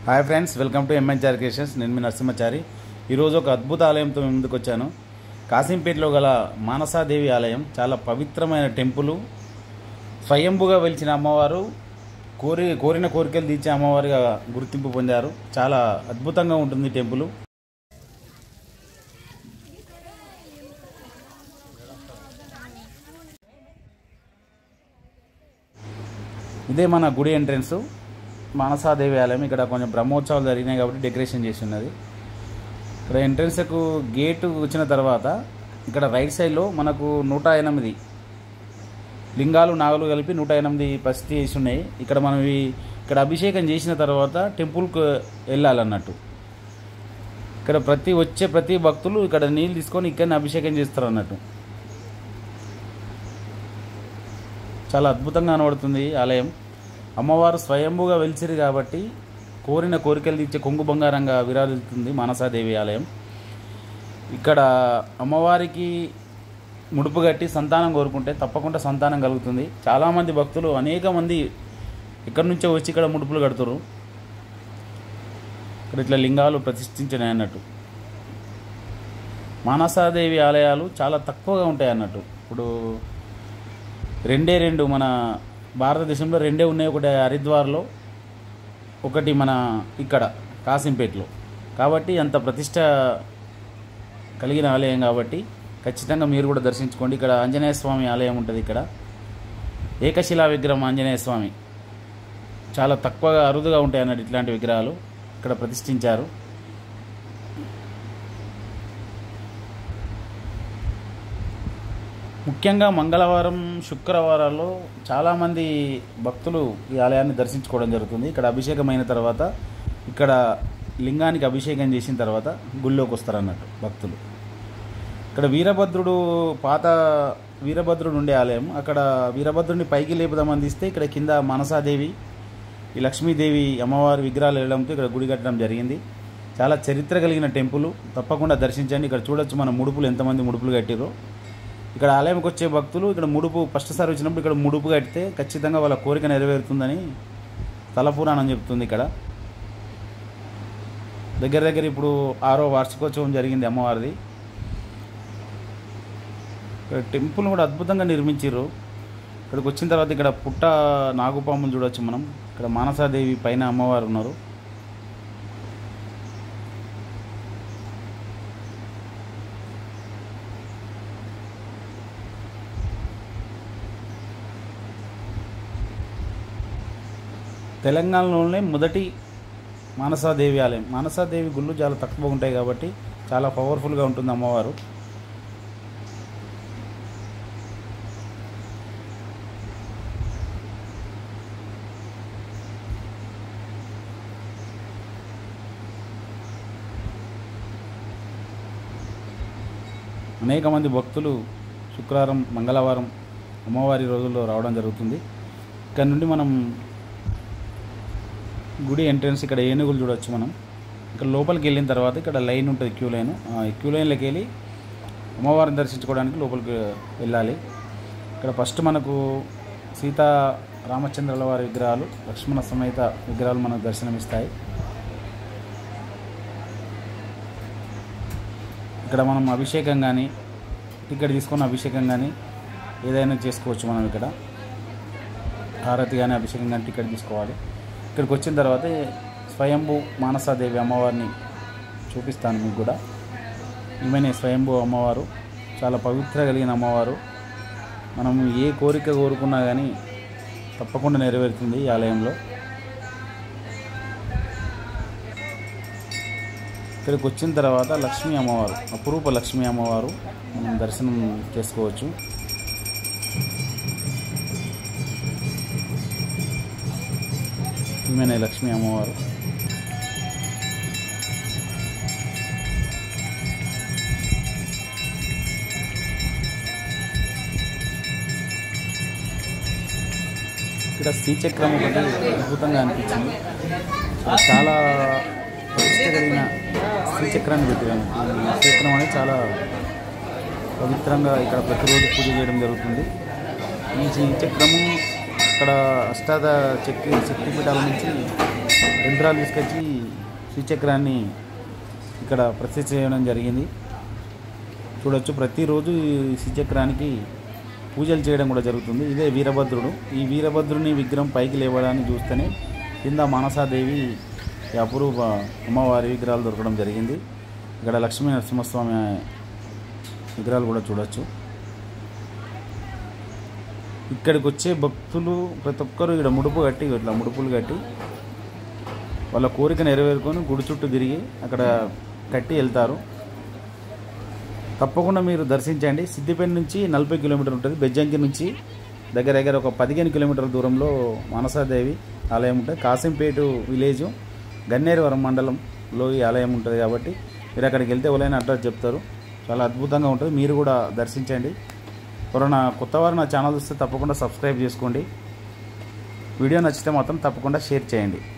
hi friends welcome to ఎంఎన్చార్ creations నేను మీ నరసింహచారి ఈరోజు ఒక అద్భుత ఆలయంతో మీ ముందుకు వచ్చాను కాసింపేటలో గల మానసాదేవి ఆలయం చాలా పవిత్రమైన టెంపుల్ స్వయంభుగా వెలిచిన అమ్మవారు కోరి కోరిన కోరికలు తీర్చే అమ్మవారిగా గుర్తింపు పొందారు చాలా అద్భుతంగా ఉంటుంది టెంపుల్ ఇదే మన గుడి ఎంట్రన్స్ మానసాదేవి ఆలయం ఇక్కడ కొంచెం బ్రహ్మోత్సవాలు జరిగినాయి కాబట్టి డెకరేషన్ చేసి ఉన్నది ఇక్కడ ఎంట్రన్స్కు గేటు వచ్చిన తర్వాత ఇక్కడ రైట్ సైడ్లో మనకు నూట ఎనిమిది లింగాలు నాగలు కలిపి నూట ఎనిమిది పస్తి వేసి ఉన్నాయి ఇక్కడ మనం ఇవి ఇక్కడ అభిషేకం చేసిన తర్వాత టెంపుల్కు వెళ్ళాలన్నట్టు ఇక్కడ ప్రతి వచ్చే ప్రతి భక్తులు ఇక్కడ నీళ్ళు తీసుకొని ఇక్కడనే అభిషేకం చేస్తారు అన్నట్టు చాలా అద్భుతంగా కనబడుతుంది ఈ ఆలయం అమ్మవారు స్వయంభుగా వెలిసిరు కాబట్టి కోరిన కోరికలు తీర్చే కొంగు బంగారంగా విరాజిల్లుతుంది మానసాదేవి ఆలయం ఇక్కడ అమ్మవారికి ముడుపు కట్టి సంతానం కోరుకుంటే తప్పకుండా సంతానం కలుగుతుంది చాలామంది భక్తులు అనేక మంది ఇక్కడి నుంచో వచ్చి ఇక్కడ ముడుపులు కడుతురు ఇక్కడ ఇట్లా లింగాలు ప్రతిష్ఠించినాయి అన్నట్టు మానసాదేవి ఆలయాలు చాలా తక్కువగా ఉంటాయి అన్నట్టు ఇప్పుడు రెండే రెండు మన భారతదేశంలో రెండే ఉన్నాయి ఒకటి హరిద్వార్లో ఒకటి మన ఇక్కడ కాసింపేటలో కాబట్టి అంత ప్రతిష్ట కలిగిన ఆలయం కాబట్టి ఖచ్చితంగా మీరు కూడా దర్శించుకోండి ఇక్కడ ఆంజనేయ స్వామి ఆలయం ఉంటుంది ఇక్కడ ఏకశిలా విగ్రహం ఆంజనేయ స్వామి చాలా తక్కువగా అరుదుగా ఉంటాయి అన్నట్టు ఇట్లాంటి విగ్రహాలు ఇక్కడ ప్రతిష్ఠించారు ముఖ్యంగా మంగళవారం శుక్రవారాల్లో చాలామంది భక్తులు ఈ ఆలయాన్ని దర్శించుకోవడం జరుగుతుంది ఇక్కడ అభిషేకం అయిన తర్వాత ఇక్కడ లింగానికి అభిషేకం చేసిన తర్వాత గుళ్ళోకి వస్తారు అన్నట్టు భక్తులు ఇక్కడ వీరభద్రుడు పాత వీరభద్రుడు ఉండే ఆలయం అక్కడ వీరభద్రుడిని పైకి లేపుదామని తీస్తే ఇక్కడ కింద మనసాదేవి ఈ లక్ష్మీదేవి అమ్మవారి విగ్రహాలు వెళ్ళడంతో ఇక్కడ గుడి కట్టడం జరిగింది చాలా చరిత్ర కలిగిన టెంపుల్ తప్పకుండా దర్శించండి ఇక్కడ చూడొచ్చు మన ముడుపులు ఎంతమంది ముడుపులు కట్టిరో ఇక్కడ ఆలయంకి వచ్చే భక్తులు ఇక్కడ ముడుపు ఫస్ట్ సారి వచ్చినప్పుడు ఇక్కడ ముడుపు కడితే ఖచ్చితంగా వాళ్ళ కోరిక నెరవేరుతుందని స్థల పురాణం చెప్తుంది ఇక్కడ దగ్గర దగ్గర ఇప్పుడు ఆరో వార్షికోత్సవం జరిగింది అమ్మవారిది ఇక్కడ టెంపుల్ కూడా అద్భుతంగా నిర్మించారు ఇక్కడికి వచ్చిన తర్వాత ఇక్కడ పుట్ట నాగుపాములు చూడొచ్చు మనం ఇక్కడ మానసాదేవి పైన అమ్మవారు ఉన్నారు తెలంగాణలోనే మొదటి మానసాదేవి ఆలయం మానసాదేవి గుళ్ళు చాలా తక్కువ ఉంటాయి కాబట్టి చాలా పవర్ఫుల్గా ఉంటుంది అమ్మవారు అనేక మంది భక్తులు శుక్రవారం మంగళవారం అమ్మవారి రోజుల్లో రావడం జరుగుతుంది ఇక్కడ నుండి మనం గుడి ఎంట్రన్స్ ఇక్కడ ఏనుగులు చూడొచ్చు మనం ఇక్కడ లోపలికి వెళ్ళిన తర్వాత ఇక్కడ లైన్ ఉంటుంది క్యూ లైన్ ఆ క్యూ లైన్లోకి వెళ్ళి అమ్మవారిని దర్శించుకోవడానికి లోపలికి వెళ్ళాలి ఇక్కడ ఫస్ట్ మనకు సీతా రామచంద్రుల వారి విగ్రహాలు లక్ష్మణ సమేత విగ్రహాలు మనకు దర్శనమిస్తాయి ఇక్కడ మనం అభిషేకం కానీ టికెట్ తీసుకున్న అభిషేకం కానీ ఏదైనా చేసుకోవచ్చు మనం ఇక్కడ హారతి కానీ అభిషేకం కానీ టికెట్ తీసుకోవాలి ఇక్కడికి వచ్చిన తర్వాత స్వయంభూ మానసాదేవి అమ్మవారిని చూపిస్తాను మీకు కూడా ఈమెనే స్వయంభూ అమ్మవారు చాలా పవిత్ర కలిగిన అమ్మవారు మనం ఏ కోరిక కోరుకున్నా కానీ తప్పకుండా నెరవేరుతుంది ఈ ఆలయంలో ఇక్కడికి వచ్చిన తర్వాత లక్ష్మీ అమ్మవారు అపురూప లక్ష్మీ అమ్మవారు మనం దర్శనం చేసుకోవచ్చు ఈమెనే లక్ష్మీ అమ్మవారు ఇక్కడ శ్రీచక్రం ఒకటి అద్భుతంగా అనిపించింది ఇక్కడ చాలా ప్రతిష్ట కలిగిన శ్రీచక్రాన్ని పెట్టాను ఈ క్షేత్రం అనేది చాలా పవిత్రంగా ఇక్కడ ప్రతిరోజు పూజ చేయడం జరుగుతుంది ఈ శ్రీచక్రము ఇక్కడ అష్టాద శక్తి శక్తిపీఠాల నుంచి యంత్రాలు తీసుకొచ్చి శ్రీచక్రాన్ని ఇక్కడ ప్రతిష్ఠ చేయడం జరిగింది చూడొచ్చు ప్రతిరోజు ఈ శ్రీచక్రానికి పూజలు చేయడం కూడా జరుగుతుంది ఇదే వీరభద్రుడు ఈ వీరభద్రుని విగ్రహం పైకి లేవడాన్ని చూస్తేనే కింద మానసాదేవి ఈ అపురూప అమ్మవారి విగ్రహాలు దొరకడం జరిగింది ఇక్కడ లక్ష్మీ నరసింహస్వామి విగ్రహాలు కూడా చూడొచ్చు ఇక్కడికి వచ్చే భక్తులు ప్రతి ఒక్కరు ఇక్కడ ముడుపు కట్టి ఇట్లా ముడుపులు కట్టి వాళ్ళ కోరిక నెరవేరుకొని గుడి చుట్టూ తిరిగి అక్కడ కట్టి వెళ్తారు తప్పకుండా మీరు దర్శించండి సిద్దిపేట నుంచి నలభై కిలోమీటర్ ఉంటుంది బెజ్జంకి నుంచి దగ్గర దగ్గర ఒక పదిహేను కిలోమీటర్ల దూరంలో మానసాదేవి ఆలయం ఉంటుంది కాసింపేట విలేజ్ గన్నేరువరం మండలంలో ఈ ఆలయం ఉంటుంది కాబట్టి మీరు అక్కడికి వెళ్తే ఎవరైనా అడ్రస్ చెప్తారు చాలా అద్భుతంగా ఉంటుంది మీరు కూడా దర్శించండి ఎవరైనా కొత్త వారు నా ఛానల్ చూస్తే తప్పకుండా సబ్స్క్రైబ్ చేసుకోండి వీడియో నచ్చితే మాత్రం తప్పకుండా షేర్ చేయండి